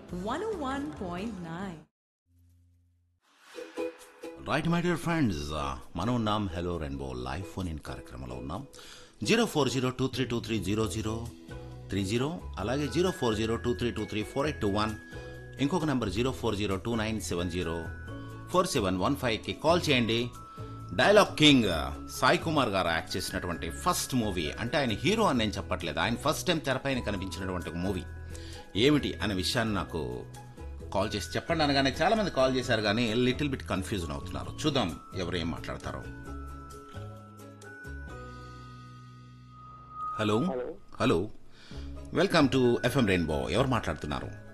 101.9. Right my dear friends మనం ఉన్నాం hello rainbow live phone in కార్యక్రమంలో ఉన్నాం zero four zero two three two three zero zero three zero అలాగే zero four zero two three two three four eight two one ఇంకొక number zero four zero two nine seven zero four seven one ఫైవ్కి call చేయండి dialogue king Sai Kumar garu act చేసినటువంటి first movie అంటే ఆయన hero అని నేను చెప్పట్లేదు ఆయన ఫస్ట్ టైం తెరపైన కనిపించినటువంటి ఒక మూవీ ఏమిటి అనే విషయాన్ని నాకు కాల్ చేసి చెప్పండి అనగానే చాలా మంది కాల్ చేశారు కానీ లిటిల్ బిట్ కన్ఫ్యూజన్ అవుతున్నారు చూద్దాం ఎవరు ఏం మాట్లాడతారో hello hello welcome to FM rainbow ఎవరు మాట్లాడుతున్నారు